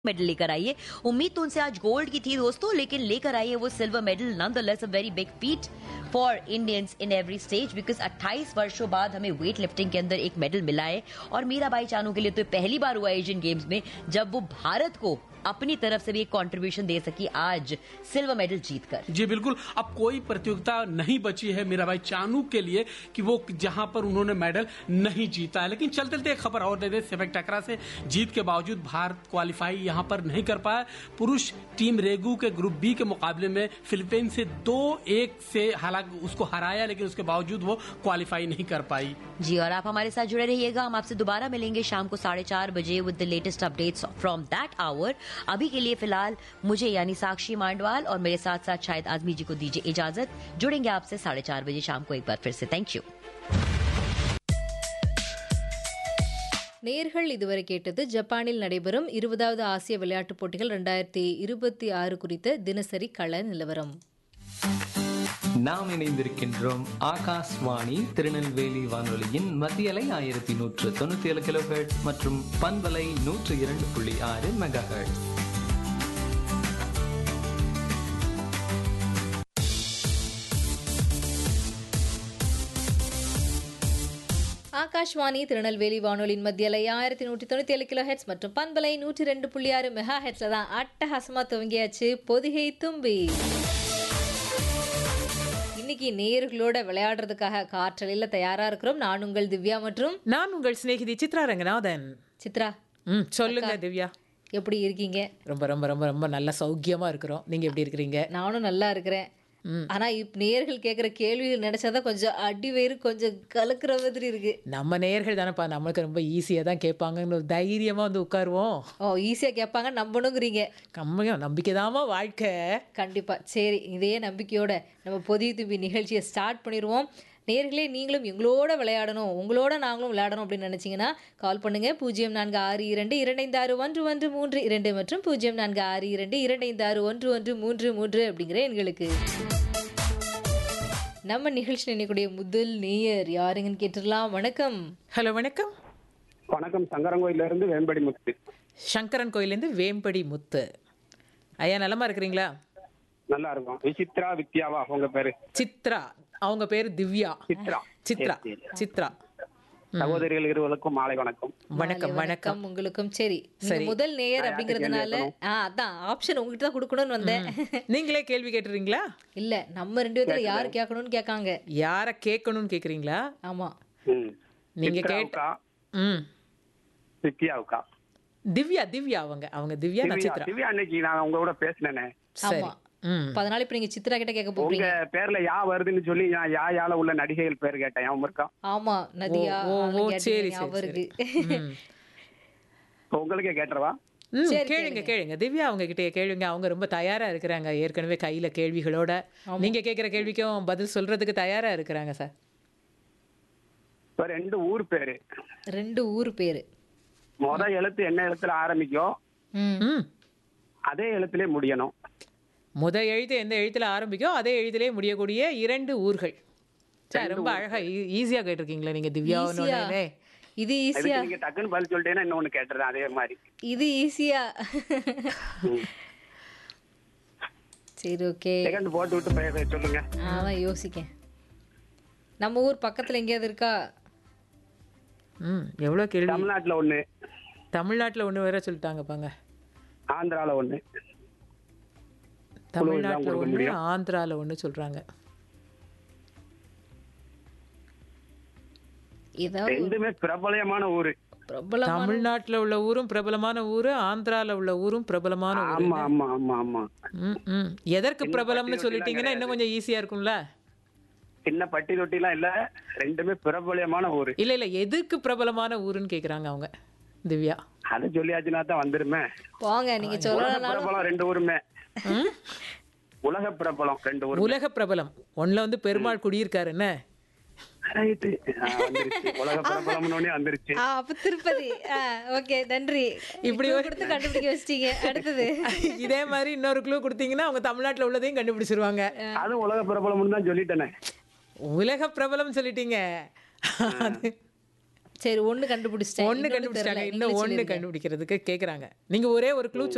Medal लेकर आई है उम्मीद तो उनसे आज गोल्ड की थी दोस्तों लेकिन लेकर आई है वो silver medal nonetheless a very big feat for Indians in every stage because 28 वर्षों बाद हमें वेट लिफ्टिंग के अंदर एक मेडल मिला है और मीराबाई चानू के लिए तो ये पहली बार हुआ एशियन गेम्स में जब वो भारत को अपनी तरफ से भी एक कंट्रीब्यूशन दे सकी आज सिल्वर मेडल जीतकर जी बिल्कुल अब कोई प्रतियोगिता नहीं बची है मीराबाई चानू के लिए कि वो जहां पर उन्होंने मेडल नहीं जीता है लेकिन चलते चलते एक खबर और दे दे सेवक टकरा से जीत के बावजूद भारत क्वालिफाई यहां पर नहीं कर पाया पुरुष टीम रेगू के ग्रुप बी के मुकाबले में फिलीपीन से दो एक से हालांकि उसको हराया लेकिन उसके बावजूद वो क्वालिफाई नहीं कर पाई जी और आप हमारे साथ जुड़े रहिएगा हम आपसे दोबारा मिलेंगे शाम को साढ़े चार बजे with the latest updates from that hour अभी के लिए फिलहाल मुझे यानी साक्षी मांडवाल और मेरे साथ साथ शायद आदमी जी को दीजिए इजाजत जुड़ेंगे आपसे साढ़े चार बजे शाम को एक बार फिर से थैंक यू நேர்கள் இதுவரை கேட்டது ஜப்பானில் நடைபெறும் இருபதாவது ஆசிய விளையாட்டுப் போட்டிகள் ரெண்டாயிரத்தி இருபத்தி ஆறு குறித்த தினசரி கள நிலவரம் நாம் இணைந்திருக்கின்றோம் ஆகாஷ்வாணி திருநெல்வேலி வானொலியின் மத்தியலை ஆயிரத்தி நூற்று தொண்ணூத்தி ஏழு கிலோஹெர்ட்ஸ் மற்றும் பண்பலை நூற்று இரண்டு புள்ளி ஆறு மெகா ஆகாஷ்வாணி திருநெல்வேலி வானொலியின் மத்தியலை ஆயிரத்தி நூற்றி தொண்ணூற்றி ஏழு கிலோ ஹெட்ஸ் மற்றும் பண்பலை நூற்றி ரெண்டு புள்ளி ஆறு மெகா ஹெட்ஸ்ல தான் அட்டகாசமா துவங்கியாச்சு பொதிகை தும்பி இன்னைக்கு நேயர்களோட விளையாடுறதுக்காக காற்றலையில் தயாரா இருக்கிறோம் நான் உங்கள் திவ்யா மற்றும் நான் உங்கள் சிநேகிதி சித்ரா ரங்கநாதன் சித்ரா ம் சொல்லுங்க திவ்யா எப்படி இருக்கீங்க ரொம்ப ரொம்ப ரொம்ப ரொம்ப நல்ல சௌக்கியமா இருக்கிறோம் நீங்க எப்படி இருக்கிறீங்க நானும் நல்லா இருக்கிறேன் ஆனா இப்ப நேயர்கள் கேட்குற கேள்விகள் நினைச்சாதான் கொஞ்சம் அடி வயிறு கொஞ்சம் கலக்குற மாதிரி இருக்கு நம்ம நேயர்கள் தானேப்பா நம்மளுக்கு ரொம்ப ஈஸியாக தான் கேட்பாங்கன்னு ஒரு தைரியமா வந்து உட்காருவோம் ஓ ஈஸியா கேட்பாங்க நம்பணுங்கிறீங்க கம்மியாக நம்பிக்கைதாம்மா வாழ்க்கை கண்டிப்பா சரி இதே நம்பிக்கையோட நம்ம பொதிய தும்பி நிகழ்ச்சியை ஸ்டார்ட் பண்ணிடுவோம் நேர்களே நீங்களும் எங்களோட விளையாடணும் உங்களோட நாங்களும் விளையாடணும் அப்படின்னு நினைச்சீங்கன்னா கால் பண்ணுங்க பூஜ்ஜியம் நான்கு ஆறு இரண்டு இரண்டைந்து ஆறு ஒன்று ஒன்று மூன்று இரண்டு மற்றும் பூஜ்ஜியம் நான்கு ஆறு இரண்டு இரண்டைந்து ஆறு ஒன்று ஒன்று மூன்று மூன்று அப்படிங்கிற எண்களுக்கு நம்ம நிகழ்ச்சி நினைக்கூடிய முதல் நேயர் யாருங்கன்னு கேட்டுடலாம் வணக்கம் ஹலோ வணக்கம் வணக்கம் சங்கரங்கோயில இருந்து வேம்படி முத்து சங்கரன் கோயிலேருந்து வேம்படி முத்து ஐயா நலமா இருக்கிறீங்களா நல்லா இருக்கும் விசித்ரா வித்யாவா உங்க பேரு சித்ரா அவங்க பேர் திவ்யா சித்ரா சித்ரா சரி, சரி. சித்ரா சகோதரிகள் இருவருக்கும் மாலை வணக்கம் வணக்கம் மாலை வணக்கம் உங்களுக்கும் சரி நீங்க சரி. முதல் நேயர் அப்படிங்கறதுனால ஆ அதான் ஆப்ஷன் உங்ககிட்ட தான் கொடுக்கணும்னு வந்தேன் நீங்களே கேள்வி கேட்டுறீங்களா இல்ல நம்ம ரெண்டு பேத்துல யாரு கேட்கணும்னு கேட்காங்க யாரை கேட்கணும்னு கேட்குறீங்களா ஆமா ம். நீங்க சித்ராவுக்கா, ம் வித்யாவுக்கா திவ்யா திவ்யா அவங்க அவங்க திவ்யா திவ்யா நட்சத்திரா திவ்யா அன்னைக்கு நான் உங்க கூட பேசினேனே சரி ஆமா ம் இப்ப அதனால இப்ப நீங்க சித்ரா கிட்ட கேட்க உங்க போறீங்க பேர்ல யா வருதுன்னு சொல்லி நான் யா யால உள்ள நடிகைகள் பேர் கேட்டேன் ஞாபகம் இருக்கா ஆமா நதியா ஓ, ஓ, அதெல்லாம் ஓ, கேட்டீங்க, சரி, சரி, ஞாபகம் இருக்கு ம். இப்ப உங்களுக்கே கேட்டுறவா ம், சரி, கேளுங்க கேளுங்க திவ்யா அவங்க கிட்ட கேளுங்க அவங்க ரொம்ப தயாரா இருக்கிறாங்க ஏற்கனவே கையில கேள்விகளோட நீங்க கேட்குற கேள்விக்கும் பதில் சொல்றதுக்கு தயாரா இருக்கிறாங்க சார் இப்ப ரெண்டு ஊர் பேரு ரெண்டு ஊர் பேரு முத எழுத்து என்ன எழுத்துல ஆரம்பிக்கும் ம் ம் அதே எழுத்துலயே முடியணும் முத எழுத்து எந்த எழுத்துல ஆரம்பிக்கோ அதே எழுத்திலே முடியக்கூடிய இரண்டு ஊர்கள் சார் ரொம்ப அழகா ஈஸியா கேட்டிருக்கீங்களா நீங்க திவ்யா ஈஸியா ஒன்னே இது ஈஸியா அதுக்கு நீங்க டக்குன்னு பதில் சொல்லிட்டேன்னா இன்னொன்னு கேட்டுறேன் அதே மாதிரி இது ஈஸியா சரி ஓகே செகண்ட் போட்டு விட்டு பேச சொல்லுங்க அதான் யோசிக்கேன் நம்ம ஊர் பக்கத்துல எங்கேயாவது இருக்கா ம் எவ்வளோ கேள்வி தமிழ்நாட்டுல ஒண்ணு தமிழ்நாட்டுல ஒண்ணு வேற சொல்லிட்டாங்க பாங்க ஆந்திரால ஒண்ணு தமிழ்நாட்டுல கொடுக்க ஒண்ணு முடியும். ஆந்திரால ஒண்ணு சொல்றாங்க ஏதாவது ரெண்டுமே பிரபலமான ஊரு பிரபலம் தமிழ்நாட்டுல உள்ள ஊரும் பிரபலமான ஊரு ஆந்திரால உள்ள ஊரும் பிரபலமான ஊரு ஆமா ஆமா ஆமா ஆமா ம், ம். எதற்கு பிரபலம்னு பட்டி சொல்லிட்டீங்கன்னா இன்னும் கொஞ்சம் ஈஸியா இருக்கும்ல சின்ன பட்டி தொட்டிலாம் இல்ல ரெண்டுமே பிரபலமான ஊரு இல்ல இல்ல எதுக்கு பிரபலமான ஊருன்னு கேக்குறாங்க அவங்க திவ்யா அது சொல்லியாச்சுன்னா தான் வந்துருமே போங்க நீங்க உலக சொல்லலாம் பிரபலம் ரெண்டு ஊருமே உலக பிரபலம் ரெண்டு ஊரு உலக பிரபலம் ஒண்ணுல வந்து பெருமாள் குடியிருக்காரு என்ன ரைட்டு வந்துருச்சு உலக பிரபலம்னு உடனே வந்துருச்சு ஆ அப்ப திருப்பதி ஓகே நன்றி இப்படி கொடுத்து கண்டுபிடிக்க வச்சிட்டீங்க அடுத்தது இதே மாதிரி இன்னொரு க்ளூ கொடுத்தீங்கன்னா அவங்க தமிழ்நாட்டுல உள்ளதையும் கண்டுபிடிச்சிருவாங்க அதுவும் உலக பிரபலம்னு தான் சொல்லிட்டேனே உலக பிரபலம் சொல்லிட்டீங்க அது சரி ஒண்ணு கண்டுபிடிச்சிட்டேன் ஒண்ணு இன்னொன்னு கண்டுபிடிச்சாங்க தெரியல. இன்னும் நீங்களே ஒண்ணு சொல்லிருங்க. கண்டுபிடிக்கிறதுக்கு கேக்குறாங்க நீங்க ஒரே ஒரு க்ளூ